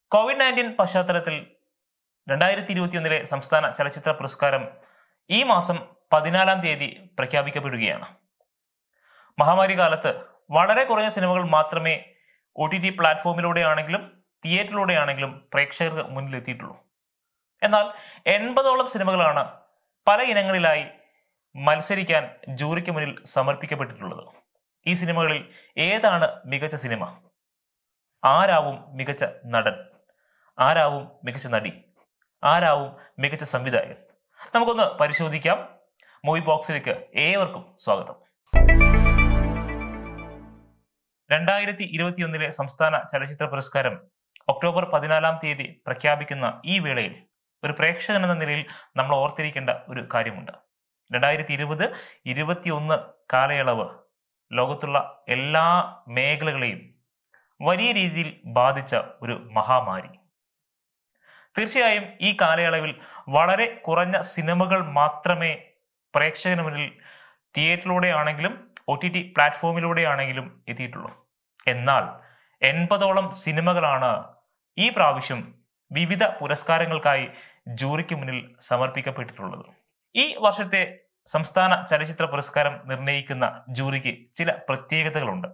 Covid nineteen പശ്ചാത്തലത്തിൽ രണ്ടായിരത്തി ഇരുപത്തിയൊന്നിലെ സംസ്ഥാന ചലച്ചിത്ര പുരസ്കാരം ഈ മാസം പതിനാലാം തീയതി പ്രഖ്യാപിക്കപ്പെടുകയാണ് മഹാമാരി കാലത്ത് വളരെ കുറഞ്ഞ സിനിമകൾ മാത്രമേ ഒ ടി ടി പ്ലാറ്റ്ഫോമിലൂടെ ആണെങ്കിലും തിയേറ്ററിലൂടെ ആണെങ്കിലും പ്രേക്ഷകർക്ക് മുന്നിൽ എത്തിയിട്ടുള്ളൂ എന്നാൽ എൺപതോളം സിനിമകളാണ് പല ഇനങ്ങളിലായി മത്സരിക്കാൻ ജൂറിക്ക് മുന്നിൽ സമർപ്പിക്കപ്പെട്ടിട്ടുള്ളത് ഈ സിനിമകളിൽ ഏതാണ് മികച്ച സിനിമ ആരാവും മികച്ച നടൻ ആരാവും മികച്ച നടി ആരാവും മികച്ച സംവിധായകൻ നമുക്കൊന്ന് പരിശോധിക്കാം മൂവി ബോക്സിലേക്ക് ഏവർക്കും സ്വാഗതം രണ്ടായിരത്തി ഇരുപത്തിയൊന്നിലെ സംസ്ഥാന ചലച്ചിത്ര പുരസ്കാരം ഒക്ടോബർ പതിനാലാം തീയതി പ്രഖ്യാപിക്കുന്ന ഈ വേളയിൽ ഒരു പ്രേക്ഷകൻ എന്ന നിലയിൽ നമ്മൾ ഓർത്തിരിക്കേണ്ട ഒരു കാര്യമുണ്ട് രണ്ടായിരത്തി ഇരുപത് ഇരുപത്തിയൊന്ന് കാലയളവ് ലോകത്തുള്ള എല്ലാ മേഖലകളെയും വലിയ രീതിയിൽ ബാധിച്ച ഒരു മഹാമാരി തീർച്ചയായും ഈ കാലയളവിൽ വളരെ കുറഞ്ഞ സിനിമകൾ മാത്രമേ പ്രേക്ഷകന് മുന്നിൽ തിയേറ്ററിലൂടെ ആണെങ്കിലും ഒ ടി ടി പ്ലാറ്റ്ഫോമിലൂടെ ആണെങ്കിലും എത്തിയിട്ടുള്ളൂ എന്നാൽ എൺപതോളം സിനിമകളാണ് ഈ പ്രാവശ്യം വിവിധ പുരസ്കാരങ്ങൾക്കായി ജൂറിക്ക് മുന്നിൽ സമർപ്പിക്കപ്പെട്ടിട്ടുള്ളത് ഈ വർഷത്തെ സംസ്ഥാന ചലച്ചിത്ര പുരസ്കാരം നിർണയിക്കുന്ന ജൂറിക്ക് ചില പ്രത്യേകതകളുണ്ട്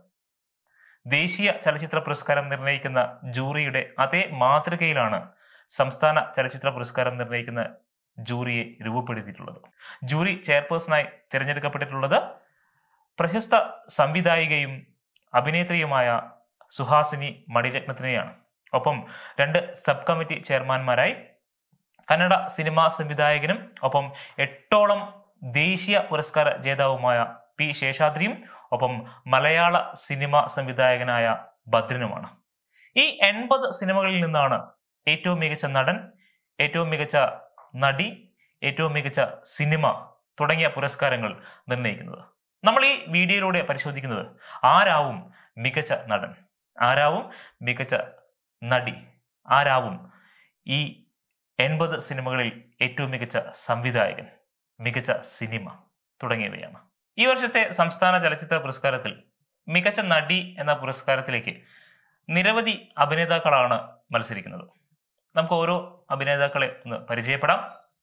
ദേശീയ ചലച്ചിത്ര പുരസ്കാരം നിർണയിക്കുന്ന ജൂറിയുടെ അതേ മാതൃകയിലാണ് സംസ്ഥാന ചലച്ചിത്ര പുരസ്കാരം നിർണയിക്കുന്ന ജൂറിയെ രൂപപ്പെടുത്തിയിട്ടുള്ളത് ജൂറി ചെയർപേഴ്സണായി തിരഞ്ഞെടുക്കപ്പെട്ടിട്ടുള്ളത് പ്രശസ്ത സംവിധായികയും അഭിനേത്രിയുമായ സുഹാസിനി മണിരത്നത്തിനെയാണ് ഒപ്പം രണ്ട് സബ് കമ്മിറ്റി ചെയർമാൻമാരായി കന്നഡ സിനിമാ സംവിധായകനും ഒപ്പം എട്ടോളം ദേശീയ പുരസ്കാര ജേതാവുമായ പി ശേഷാദ്രിയും ഒപ്പം മലയാള സിനിമ സംവിധായകനായ ഭദ്രനുമാണ് ഈ എൺപത് സിനിമകളിൽ നിന്നാണ് ഏറ്റവും മികച്ച നടൻ ഏറ്റവും മികച്ച നടി ഏറ്റവും മികച്ച സിനിമ തുടങ്ങിയ പുരസ്കാരങ്ങൾ നിർണ്ണയിക്കുന്നത് നമ്മൾ ഈ വീഡിയോയിലൂടെ പരിശോധിക്കുന്നത് ആരാവും മികച്ച നടൻ ആരാവും മികച്ച നടി ആരാവും ഈ എൺപത് സിനിമകളിൽ ഏറ്റവും മികച്ച സംവിധായകൻ മികച്ച സിനിമ തുടങ്ങിയവയാണ് ഈ വർഷത്തെ സംസ്ഥാന ചലച്ചിത്ര പുരസ്കാരത്തിൽ മികച്ച നടി എന്ന പുരസ്കാരത്തിലേക്ക് നിരവധി അഭിനേതാക്കളാണ് മത്സരിക്കുന്നത് നമുക്ക് ഓരോ അഭിനേതാക്കളെ ഒന്ന് പരിചയപ്പെടാം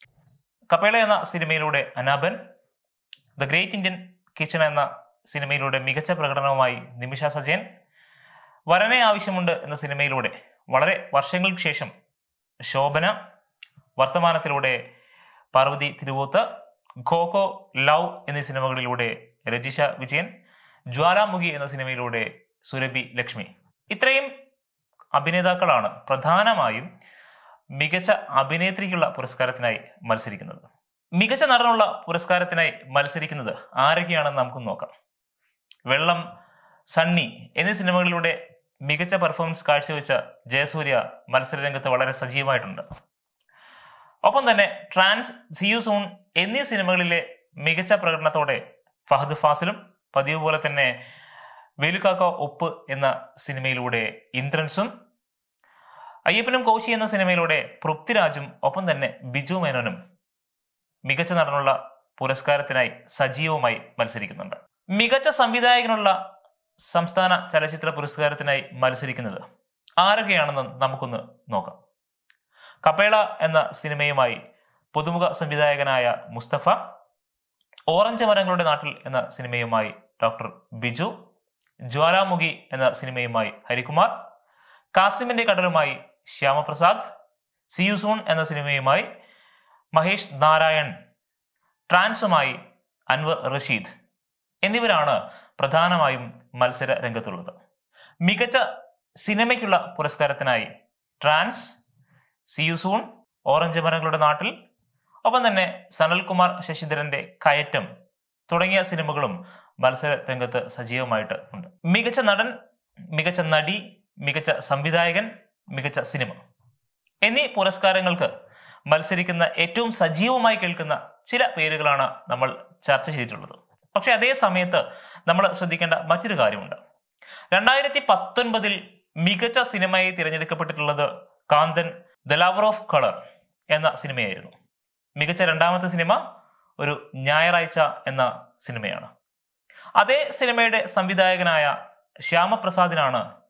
കപേള എന്ന സിനിമയിലൂടെ അനാബൻ ദ ഗ്രേറ്റ് ഇന്ത്യൻ കിച്ചൺ എന്ന സിനിമയിലൂടെ മികച്ച പ്രകടനവുമായി നിമിഷ സജയൻ വരനെ ആവശ്യമുണ്ട് എന്ന സിനിമയിലൂടെ വളരെ വർഷങ്ങൾക്ക് ശേഷം ശോഭന വർത്തമാനത്തിലൂടെ പാർവതി തിരുവോത്ത് ഖോഖോ ലവ് എന്നീ സിനിമകളിലൂടെ രജിഷ വിജയൻ ജ്വാലാമുഖി എന്ന സിനിമയിലൂടെ സുരഭി ലക്ഷ്മി ഇത്രയും അഭിനേതാക്കളാണ് പ്രധാനമായും മികച്ച അഭിനേത്രിക്കുള്ള പുരസ്കാരത്തിനായി മത്സരിക്കുന്നത് മികച്ച നടനുള്ള പുരസ്കാരത്തിനായി മത്സരിക്കുന്നത് ആരൊക്കെയാണെന്ന് നമുക്ക് നോക്കാം വെള്ളം സണ്ണി എന്നീ സിനിമകളിലൂടെ മികച്ച പെർഫോമൻസ് കാഴ്ചവെച്ച ജയസൂര്യ മത്സരരംഗത്ത് വളരെ സജീവമായിട്ടുണ്ട് ഒപ്പം തന്നെ ട്രാൻസ് സിയു സൂൺ എന്നീ സിനിമകളിലെ മികച്ച പ്രകടനത്തോടെ ഫഹദ് ഫാസിലും പതിവ് പോലെ തന്നെ വേലുക്കാക്ക ഒപ്പ് എന്ന സിനിമയിലൂടെ ഇന്ദ്രൻസും അയ്യപ്പനും കോശി എന്ന സിനിമയിലൂടെ പൃഥ്വിരാജും ഒപ്പം തന്നെ ബിജു മേനോനും മികച്ച നടനുള്ള പുരസ്കാരത്തിനായി സജീവമായി മത്സരിക്കുന്നുണ്ട് മികച്ച സംവിധായകനുള്ള സംസ്ഥാന ചലച്ചിത്ര പുരസ്കാരത്തിനായി മത്സരിക്കുന്നത് ആരൊക്കെയാണെന്ന് നമുക്കൊന്ന് നോക്കാം കപേള എന്ന സിനിമയുമായി പുതുമുഖ സംവിധായകനായ മുസ്തഫ ഓറഞ്ച് മരങ്ങളുടെ നാട്ടിൽ എന്ന സിനിമയുമായി ഡോക്ടർ ബിജു ജ്വാലാമുഖി എന്ന സിനിമയുമായി ഹരികുമാർ കാസിമിന്റെ കടലുമായി ശ്യാമപ്രസാദ് സിയുസൂൺ എന്ന സിനിമയുമായി മഹേഷ് നാരായൺ ട്രാൻസുമായി അൻവർ റഷീദ് എന്നിവരാണ് പ്രധാനമായും മത്സര രംഗത്തുള്ളത് മികച്ച സിനിമയ്ക്കുള്ള പുരസ്കാരത്തിനായി ട്രാൻസ് സിയുസൂൺ ഓറഞ്ച് മരങ്ങളുടെ നാട്ടിൽ ഒപ്പം തന്നെ സനൽകുമാർ ശശിധരന്റെ കയറ്റം തുടങ്ങിയ സിനിമകളും മത്സര രംഗത്ത് സജീവമായിട്ട് ഉണ്ട് മികച്ച നടൻ മികച്ച നടി മികച്ച സംവിധായകൻ മികച്ച സിനിമ എന്നീ പുരസ്കാരങ്ങൾക്ക് മത്സരിക്കുന്ന ഏറ്റവും സജീവമായി കേൾക്കുന്ന ചില പേരുകളാണ് നമ്മൾ ചർച്ച ചെയ്തിട്ടുള്ളത് പക്ഷെ അതേ സമയത്ത് നമ്മൾ ശ്രദ്ധിക്കേണ്ട മറ്റൊരു കാര്യമുണ്ട് രണ്ടായിരത്തി പത്തൊൻപതിൽ മികച്ച സിനിമയായി തിരഞ്ഞെടുക്കപ്പെട്ടിട്ടുള്ളത് Kanthan the lover of colour എന്ന സിനിമയായിരുന്നു മികച്ച രണ്ടാമത്തെ സിനിമ ഒരു ഞായറാഴ്ച എന്ന സിനിമയാണ് അതേ സിനിമയുടെ സംവിധായകനായ ശ്യാമപ്രസാദിനാണ്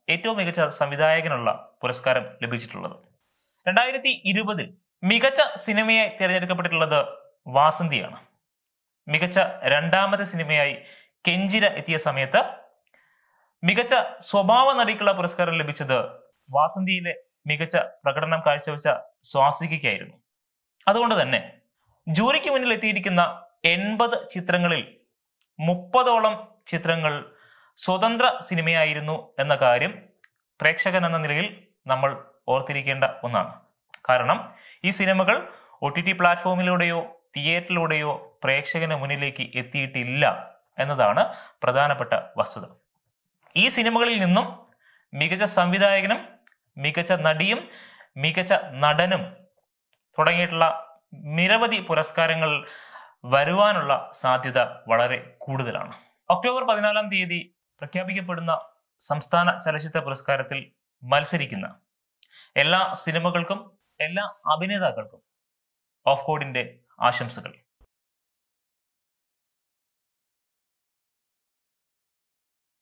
ഏറ്റവും മികച്ച സംവിധായകനുള്ള പുരസ്കാരം ലഭിച്ചിട്ടുള്ളത് രണ്ടായിരത്തി ഇരുപതിൽ മികച്ച സിനിമയായി തിരഞ്ഞെടുക്കപ്പെട്ടിട്ടുള്ളത് വാസന്തിയാണ് മികച്ച രണ്ടാമത്തെ സിനിമയായി കെഞ്ചിര എത്തിയ സമയത്ത് മികച്ച സ്വഭാവ നടിക്കുള്ള പുരസ്കാരം ലഭിച്ചത് വാസന്തിയിലെ മികച്ച പ്രകടനം കാഴ്ചവെച്ച സ്വാസികയ്ക്കായിരുന്നു അതുകൊണ്ട് തന്നെ ജൂറിക്ക് മുന്നിൽ എത്തിയിരിക്കുന്ന എൺപത് ചിത്രങ്ങളിൽ മുപ്പതോളം ചിത്രങ്ങൾ സ്വതന്ത്ര സിനിമയായിരുന്നു എന്ന കാര്യം പ്രേക്ഷകൻ എന്ന നിലയിൽ നമ്മൾ ഓർത്തിരിക്കേണ്ട ഒന്നാണ് കാരണം ഈ സിനിമകൾ ഒ ടി ടി പ്ലാറ്റ്ഫോമിലൂടെയോ തിയേറ്ററിലൂടെയോ പ്രേക്ഷകന് മുന്നിലേക്ക് എത്തിയിട്ടില്ല എന്നതാണ് പ്രധാനപ്പെട്ട വസ്തുത ഈ സിനിമകളിൽ നിന്നും മികച്ച സംവിധായകനും മികച്ച നടിയും മികച്ച നടനും തുടങ്ങിയിട്ടുള്ള നിരവധി പുരസ്കാരങ്ങൾ വരുവാനുള്ള സാധ്യത വളരെ കൂടുതലാണ് ഒക്ടോബർ പതിനാലാം തീയതി പ്രഖ്യാപിക്കപ്പെടുന്ന സംസ്ഥാന ചലച്ചിത്ര പുരസ്കാരത്തിൽ മത്സരിക്കുന്ന എല്ലാ സിനിമകൾക്കും എല്ലാ അഭിനേതാക്കൾക്കും ഓഫ് കോഡിന്റെ ആശംസകൾ